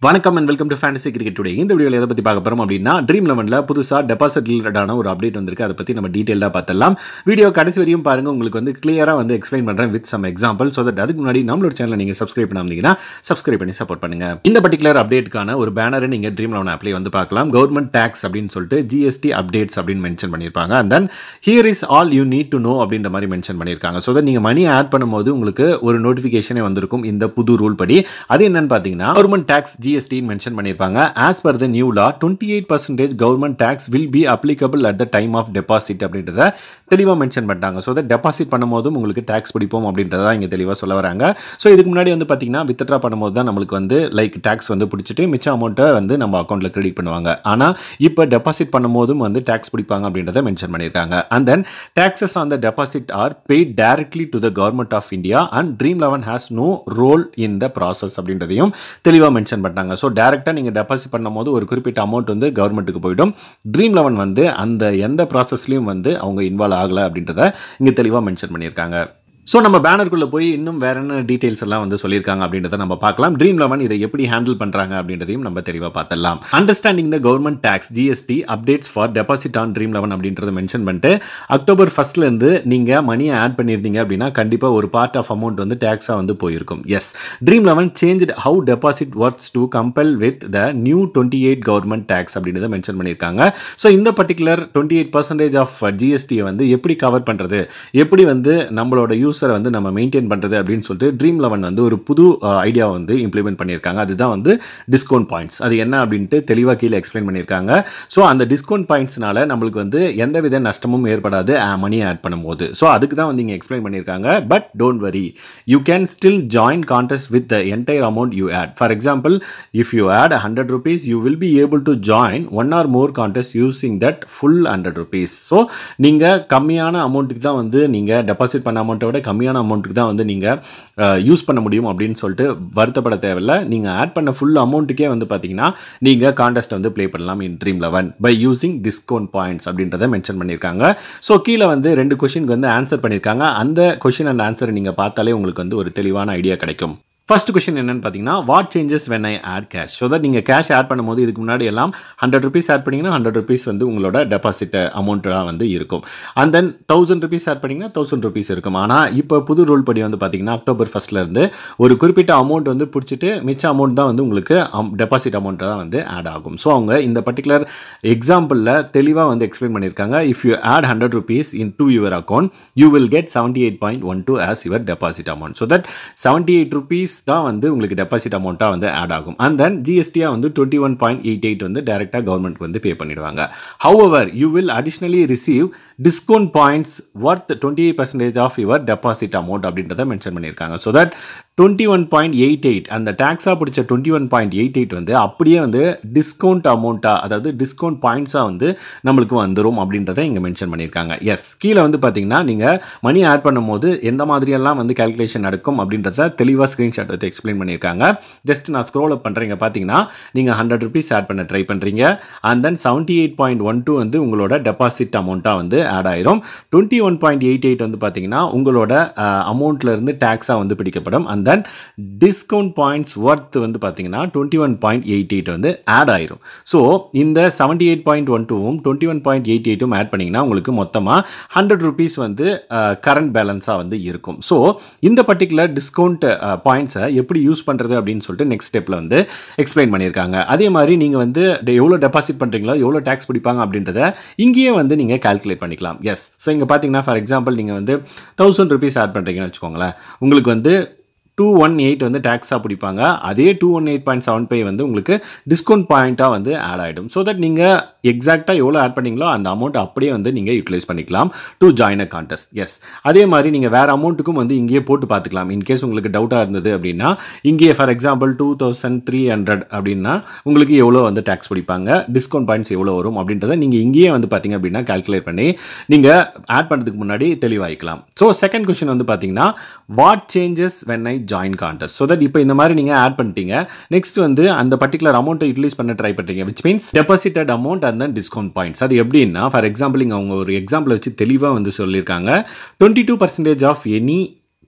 வணக்கம் and welcome to fantasy cricket today இந்த வீடியோவில் எதை பற்றி பார்க்க போகிறோம் அப்படின்னா ட்ரீம் லெவனில் புதுசாக டெபாசிட் ரிலேட்டடான ஒரு அப்டேட் வந்திருக்கு அதை பற்றி நம்ம டீட்டெயிலாக பார்த்துலாம் வீடியோ கடைசி வரையும் பாருங்கள் உங்களுக்கு வந்து கிளியராக வந்து எக்ஸ்பிளைன் பண்ணுறேன் with some example so that அதுக்கு முன்னாடி நம்மளோட சேனலை நீங்கள் சப்ஸ்கிரைப் பண்ணாமீங்கன்னா சப்ஸ்கிரைப் பண்ணி சப்போர்ட் பண்ணுங்கள் இந்த பர்டிகுலர் அப்டேட்டுக்கான ஒரு பேனரை நீங்கள் ட்ரீம் லெவன் ஆப்லேயே வந்து பார்க்கலாம் கவர்மெண்ட் டேக்ஸ் அப்படின்னு சொல்லிட்டு ஜிஎஸ்டி அப்டேட்ஸ் அப்படின்னு மென்ஷன் பண்ணியிருப்பாங்க and then here is all you need to know அப்படின்ற மாதிரி மென்ஷன் பண்ணியிருக்காங்க ஸோ தட் நீங்கள் மணி ஆட் பண்ணும்போது உங்களுக்கு ஒரு நோட்டிஃபிகேஷனே வந்திருக்கும் இந்த புது ரூல் படி அது என்னன்னு பார்த்தீங்கன்னா கவர்மெண்ட் டேக்ஸ் ஜிஎஸ்டின்னு மென்ஷன் பண்ணியிருப்பாங்க as per the new law twenty eight percentage government tax will be applicable at the time of deposit அப்படின்றத தெளிவாக மென்ஷன் பண்ணிட்டாங்க ஸோ தட் டெபாசிட் பண்ணும்போதும் உங்களுக்கு டேக்ஸ் பிடிப்போம் அப்படின்றத இங்கே தெளிவாக சொல்ல வராங்க ஸோ இதுக்கு முன்னாடி வந்து பார்த்தீங்கன்னா வித்ட்ரா பண்ணும்போது தான் நம்மளுக்கு வந்து லைக் டேக்ஸ் வந்து பிடிச்சிட்டு மிச்ச அமௌண்ட்டை வந்து நம்ம அக்கௌண்ட்டில் கிரெடிட் பண்ணுவாங்க ஆனால் இப்போ டெபாசிட் பண்ணும்போதும் வந்து டேக்ஸ் பிடிப்பாங்க அப்படின்றத மென்ஷன் பண்ணியிருக்காங்க and then taxes on the deposit are paid directly to the government of India and Dream 11 has no role in the process அப்படின்றதையும் தெளிவாக மென்ஷன் பண்ணாங்க ஸோ டேரெக்டாக நீங்கள் டெபாசிட் பண்ணும்போது ஒரு குறிப்பிட்ட அமௌண்ட் வந்து கவர்மெண்ட்டுக்கு போயிடும் ட்ரீம் லெவன் வந்து அந்த எந்த ப்ராசஸ்லையும் வந்து அவங்க இன்வால்வ் ஆகலை அப்படின்றத இங்கே தெளிவாக மென்ஷன் பண்ணியிருக்காங்க ஸோ நம்ம பேனருக்குள்ளே போய் இன்னும் வேற என்ன டீட்டெயில்ஸ் எல்லாம் வந்து சொல்லியிருக்காங்க அப்படின்றத நம்ம பார்க்கலாம் ட்ரீம் லெவன் இதை எப்படி ஹேண்டில் பண்ணுறாங்க அப்படின்றதையும் நம்ம தெளிவாக பார்த்துடலாம் understanding the government tax GST updates for deposit on Dream eleven அப்படின்றத மென்ஷன் பண்ணிட்டு அக்டோபர் ஃபர்ஸ்ட்லேருந்து நீங்கள் மணியை ஆட் பண்ணியிருந்தீங்க அப்படின்னா கண்டிப்பாக ஒரு பார்ட் ஆஃப் அமௌண்ட் வந்து டேக்ஸாக வந்து போயிருக்கும் as Dream eleven change how deposit works to comply with the new twenty eight government tax அப்படின்றத மென்ஷன் பண்ணியிருக்காங்க ஸோ இந்த particular twenty eight percentage of ஜிஎஸ்டியை வந்து எப்படி கவர் பண்ணுறது எப்படி வந்து நம்மளோட யூஸரை வந்து நம்ம மெயின்டைன் பண்ணுறது அப்படின்னு சொல்லிட்டு ட்ரீம் லெவன் வந்து ஒரு புது ஐடியா வந்து இம்ப்ளிமெண்ட் பண்ணியிருக்காங்க அதுதான் வந்து டிஸ்கவுண்ட் பாயிண்ட்ஸ் அது என்ன அப்படின்ட்டு தெளிவாக கீழே எக்ஸ்பிளைன் பண்ணியிருக்காங்க ஸோ அந்த டிஸ்கவுண்ட் பாயிண்ட்ஸ்னால நம்மளுக்கு வந்து எந்த வித நஷ்டமும் ஏற்படாது மணி ஆட் பண்ணும்போது ஸோ அதுக்கு தான் வந்து இங்கே எக்ஸ்பிளைன் பண்ணியிருக்காங்க but don't worry you can still join contest with the entire amount you add for example if you add hundred rupees you will be able to join one or more contest using that full hundred rupees so நீங்கள் கம்மியான அமௌண்ட்டுக்கு தான் வந்து நீங்கள் deposit பண்ண அமௌண்ட்டை விட கம்மியான அமௌண்ட்டுக்கு தான் வந்து நீங்கள் யூஸ் பண்ண முடியும் அப்படின்னு சொல்லிட்டு வருத்தப்பட தேவையில்ல நீங்கள் ஆட் பண்ண ஃபுல் அமௌண்ட்டுக்கே வந்து பார்த்தீங்கன்னா நீங்கள் கான்டெஸ்ட் வந்து ப்ளே பண்ணலாம் in Dream eleven by using discount points அப்படின்றத மென்ஷன் பண்ணியிருக்காங்க ஸோ கீழே வந்து ரெண்டு கொஷினுக்கு வந்து ஆன்சர் பண்ணியிருக்காங்க அந்த கொஷின் அண்ட் ஆன்சரை நீங்கள் பார்த்தாலே உங்களுக்கு வந்து ஒரு தெளிவான ஐடியா கிடைக்கும் ஃபர்ஸ்ட் கொஷின் என்னன்னு பார்த்தீங்கன்னா what changes when I add cash so that நீங்கள் கேஷ் ஆட் பண்ணும்போது இதுக்கு முன்னாடி எல்லாம் ஹண்ட்ரட் ருபீஸ் ஆட் பண்ணிங்கன்னா ஹண்ட்ரட் ருபீஸ் வந்து உங்களோட டெபாசிட் அமௌண்ட்டாக வந்து இருக்கும் and then thousand rupees add பண்ணிங்கன்னா தௌசண்ட் ருபீஸ் இருக்கும் ஆனால் இப்போ புது ரூல் படி வந்து பார்த்தீங்கன்னா அக்டோபர் ஃபஸ்ட்லேருந்து ஒரு குறிப்பிட்ட அமௌண்ட் வந்து பிடிச்சிட்டு மிச்ச அமௌண்ட் தான் வந்து உங்களுக்கு டெபாசிட் அமௌண்ட்டாக தான் வந்து ஆட் ஆகும் ஸோ அவங்க இந்த பர்டிகுலர் எக்ஸாம்பிளில் தெளிவாக வந்து எக்ஸ்பிளைன் பண்ணியிருக்காங்க if you add hundred rupees into your account you will get seventy eight point one two as your deposit amount so that seventy eight rupees தான் வந்து உங்களுக்கு டெபாசிட் அமௌண்ட்டாக வந்து ஆட் ஆகும் அண்ட் தென் ஜிஎஸ்டியாக வந்து twenty one point eight eight வந்து டேரெக்டாக கவர்மெண்ட்க்கு வந்து பே பண்ணிடுவாங்க how you will additionally receive discount points worth twenty eight percentage of your deposit amount அப்படின்றத மென்ஷன் பண்ணியிருக்காங்க so that twenty one point eight eight அந்த டேக்ஸாக பிடிச்ச twenty one point eight eight வந்து அப்படியே வந்து டிஸ்கவுண்ட் அமௌண்ட்டாக அதாவது டிஸ்கவுண்ட் பாயிண்ட்ஸாக வந்து நம்மளுக்கு வந்துடும் அப்படின்றத இங்கே மென்ஷன் பண்ணியிருக்காங்க எஸ் கீழே வந்து பார்த்தீங்கன்னா நீங்கள் மணி ஆட் பண்ணும்போது எந்த மாதிரியெல்லாம் வந்து கேல்குலேஷன் நடக்கும் அப்படின்றத தெளிவாக ஸ்க்ரீன்ஷாட் எடுத்து எக்ஸ்பிளைன் பண்ணியிருக்காங்க ஜஸ்ட் நான் ஸ்க்ரோல் அப் பண்ணுறீங்க பார்த்தீங்கன்னா நீங்கள் ஹண்ட்ரட் ருபீஸ் ஆட் பண்ண ட்ரை பண்ணுறீங்க and then seventy eight point one two வந்து உங்களோட டெபாசிட் அமௌண்ட்டாக வந்து ஆட் ஆயிரும் twenty one point eight eight வந்து பார்த்தீங்கன்னா உங்களோட அமௌண்ட்லேருந்து டேக்ஸாக வந்து பிடிக்கப்படும் and then discount points worth வந்து பார்த்தீங்கன்னா twenty one point eight eight வந்து ஆட் ஆயிரும் ஸோ இந்த செவன்ட்டி எயிட் பாயிண்ட் ஒன் டூவும் டுவெண்ட்டி ஒன் பாயிண்ட் எயிட் எயிட்டும் ஆட் பண்ணிங்கன்னா உங்களுக்கு மொத்தமாக ஹண்ட்ரட் ருபீஸ் வந்து கரண்ட் பேலன்ஸாக வந்து இருக்கும் ஸோ இந்த பர்டிகுலர் டிஸ்கவுண்ட் பாயிண்ட்ஸை எப்படி யூஸ் பண்ணுறது அப்படின்னு சொல்லிட்டு நெக்ஸ்ட் ஸ்டெப்பில் வந்து எக்ஸ்பிளைன் பண்ணியிருக்காங்க அதே மாதிரி நீங்கள் வந்து எவ்வளோ டெபாசிட் பண்ணுறீங்களோ எவ்வளோ டேக்ஸ் பிடிப்பாங்க அப்படின்றத இங்கேயே வந்து நீங்கள் கால்குலேட் பண்ணிக்கலாம் எஸ் ஸோ இங்கே பார்த்தீங்கன்னா ஃபார் எக்ஸாம்பிள் நீங்கள் வந்து தௌசண்ட் ருபீஸ் ஆட் பண்ணுறீங்கன்னு வச்சுக்கோங்களேன் உங்களுக்கு வந்து டூ ஒன் எயிட் வந்து டேக்ஸாக பிடிப்பாங்க அதே two one eight point seven five வந்து உங்களுக்கு டிஸ்கவுண்ட் பாயிண்ட்டாக வந்து ஆட் ஆகிடும் ஸோ தட் நீங்கள் எக்ஸாக்டாக எவ்வளோ ஆட் பண்ணீங்களோ அந்த அமௌண்ட் அப்படியே வந்து நீங்கள் யூட்டிலைஸ் பண்ணிக்கலாம் to join a contest yes அதே மாதிரி நீங்கள் வேறு அமௌண்ட்டுக்கும் வந்து இங்கேயே போட்டு பார்த்துக்கலாம் இன்கேஸ் உங்களுக்கு டவுட்டாக இருந்தது அப்படின்னா இங்கேயே for example two thousand three hundred அப்படின்னா உங்களுக்கு எவ்வளோ வந்து டேக்ஸ் பிடிப்பாங்க டிஸ்கவுண்ட் பாயிண்ட்ஸ் எவ்வளோ வரும் அப்படின்றத நீங்கள் இங்கேயே வந்து பார்த்தீங்க அப்படின்னா கால்குலேட் பண்ணி நீங்கள் ஆட் பண்ணுறதுக்கு முன்னாடி தெளிவாகிக்கலாம் ஸோ செகண்ட் கொஷின் வந்து பார்த்தீங்கன்னா what changes when I join contest so that இப்போ இந்த மாதிரி நீங்கள் ஆட் பண்ணிட்டீங்க நெக்ஸ்ட் வந்து அந்த பர்டிகுலர் அமௌண்ட்டை யூட்டிலைஸ் பண்ண ட்ரை பண்ணுறீங்க which means deposited amount and then discount points அது எப்படின்னா ஃபார் எக்ஸாம்பிள் இங்கே அவங்க ஒரு எக்ஸாம்பிள் வச்சு தெளிவாக வந்து சொல்லியிருக்காங்க twenty two percentage of any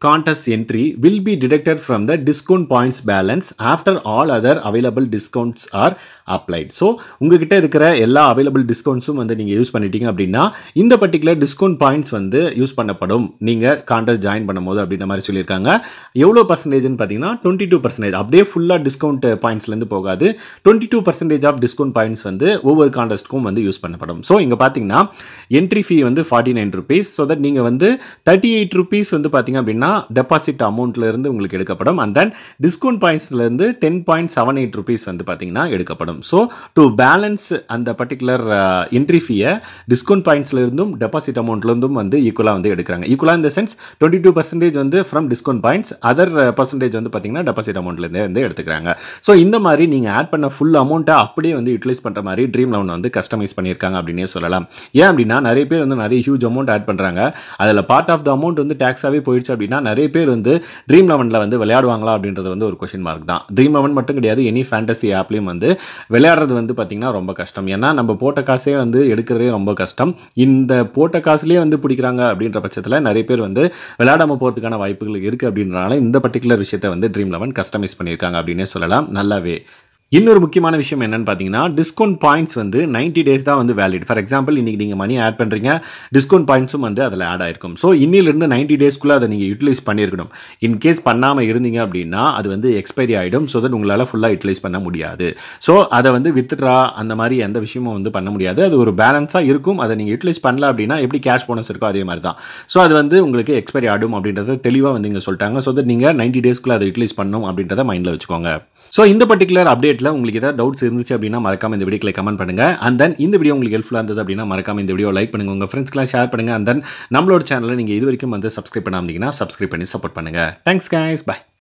contest entry will be deducted from the discount points balance after all other available discounts are applied so உங்ககிட்ட இருக்கிற எல்லா அவைலபிள் டிஸ்கவுண்ட்ஸும் வந்து நீங்கள் யூஸ் பண்ணிட்டீங்க அப்படின்னா இந்த பர்டிகுலர் டிஸ்கவுண்ட் பாயிண்ட்ஸ் வந்து யூஸ் பண்ணப்படும் நீங்கள் கான்டெஸ்ட் ஜாயின் பண்ணும்போது அப்படின்ற மாதிரி சொல்லியிருக்காங்க எவ்வளோ பர்சன்டேஜ்னு பார்த்தீங்கன்னா டுவெண்ட்டி டூ பர்சன்டேஜ் அப்படியே ஃபுல்லாக டிஸ்கவுண்ட் பாயிண்ட்ஸ்லேருந்து போகாது twenty two percentage of discount points வந்து ஒவ்வொரு கான்டெஸ்ட்க்கும் வந்து யூஸ் பண்ணப்படும் ஸோ இங்கே பார்த்தீங்கன்னா என்ட்ரி ஃபீ வந்து forty nine rupees so that நீங்கள் வந்து தேர்ட்டி எயிட் ருபீஸ் வந்து பார்த்தீங்க அப்படின்னா டெபாசிட் அமௌண்ட்லேருந்து உங்களுக்கு எடுக்கப்படும் அண்ட் தென் டிஸ்கவுண்ட் பாயிண்ட்ஸ்லேருந்து ten point seven eight rupees வந்து பார்த்தீங்கன்னா எடுக்கப்படும் ஸோ டு பேலன்ஸ் அந்த பர்டிகுலர் என்ட்ரி ஃபீயை டிஸ்கவுண்ட் பாயிண்ட்ஸ்லேருந்தும் டெபாசிட் அமௌண்ட்லேருந்தும் வந்து ஈக்குவலாக வந்து எடுக்கிறாங்க ஈக்குவலாக இந்த சென்ஸ் டுவெண்ட்டி டூ பர்சன்டேஜ் வந்து from discount points other percentage வந்து பார்த்தீங்கன்னா டெபாசிட் அமௌண்ட்லேருந்தே வந்து எடுத்துக்கிறாங்க ஸோ இந்த மாதிரி நீங்கள் ஆட் பண்ண ஃபுல் அமௌண்ட்டை அப்படியே வந்து யூட்டிலைஸ் பண்ணுற மாதிரி ட்ரீம் லெவன் வந்து கஸ்டமைஸ் பண்ணியிருக்காங்க அப்படின்னே சொல்லலாம் ஏன் அப்படின்னா நிறைய பேர் வந்து நிறைய ஹியூஜ் அமௌண்ட் ஆட் பண்ணுறாங்க அதில் பார்ட் ஆஃப் த அமௌண்ட் வந்து டேக்ஸாகவே போயிடுச்சு அப்படின்னா நிறைய பேர் வந்து ட்ரீம் லெவனில் வந்து விளையாடுவாங்களா அப்படின்றது வந்து ஒரு கொஷின் மார்க் தான் ட்ரீம் லெவன் மட்டும் கிடையாது எனி ஃபேண்டசி ஆப்லேயும் வந்து விளையாடுறது வந்து பார்த்திங்கன்னா ரொம்ப கஷ்டம் ஏன்னா நம்ம போட்ட காசே வந்து எடுக்கிறதே ரொம்ப கஷ்டம் இந்த போட்ட காசுலேயே வந்து பிடிக்கிறாங்க அப்படின்ற பட்சத்தில் நிறைய பேர் வந்து விளையாடாமல் போகிறதுக்கான வாய்ப்புகள் இருக்குது அப்படின்றனால இந்த பர்டிகுலர் விஷயத்தை வந்து ட்ரீம் லெவன் கஸ்டமைஸ் பண்ணியிருக்காங்க அப்படின்னே சொல்லலாம் நல்லாவே இன்னொரு முக்கியமான விஷயம் என்னன்னு பார்த்தீங்கன்னா டிஸ்கவுண்ட் பாயிண்ட்ஸ் வந்து 90 டேஸ் தான் வந்து வேலிட் ஃபார் எக்ஸாம்பிள் இன்றைக்கி நீங்கள் மணி ஆட் பண்ணுறீங்க டிஸ்கவுண்ட் பாயிண்ட்ஸும் வந்து அதில் ஆட் ஆயிருக்கும் ஸோ இன்னிலிருந்து 90 டேஸ்க்குள்ளே அதை நீங்கள் யூட்டிலைஸ் பண்ணியிருக்கணும் இன்கேஸ் பண்ணாமல் இருந்தீங்க அப்படின்னா அது வந்து எக்ஸ்பைரி ஆகிடும் ஸோ தட் உங்களால் ஃபுல்லாக யூட்டிலைஸ் பண்ண முடியாது ஸோ அதை வந்து வித்ட்ரா அந்த மாதிரி எந்த விஷயமும் வந்து பண்ண முடியாது அது ஒரு பேலன்ஸாக இருக்கும் அதை நீங்கள் யூட்டிலைஸ் பண்ணல அப்படின்னா எப்படி கேஷ் போனஸ் இருக்கோ அதே மாதிரி தான் ஸோ அது வந்து உங்களுக்கு எக்ஸ்பைரி ஆகும் அப்படின்றத தெளிவாக வந்து இங்கே சொல்லிட்டாங்க ஸோ தட் நீங்கள் 90 டேஸ்க்குள்ளே அதை யூட்டிலைஸ் பண்ணணும் அப்படின்றத மைண்டில் வச்சுக்கோங்க ஸோ இந்த பர்டிகுலர் அப்டேட்டில் உங்களுக்கு ஏதாவது டவுட்ஸ் இருந்துச்சு அப்படின்னா மறக்காம இந்த வீடியோக்கு கமெண்ட் பண்ணுங்க அண்ட் தென் இந்த வீடியோ உங்களுக்கு ஹெல்ப்ஃபுல்லாக இருந்தது அப்படின்னா மறக்காம இந்த வீடியோ லைக் பண்ணுங்க உங்கள் ஃப்ரெண்ட்ஸ்க்குலாம் ஷேர் பண்ணுங்க அண்ட் தென் நம்மளோட சேனலை நீங்கள் இது வரைக்கும் வந்து சப்ஸ்கிரைப் பண்ணாமீங்கன்னா சப்ஸ்கிரைப் பண்ணி சப்போர்ட் பண்ணுங்க தேங்க்ஸ் கைஸ் பை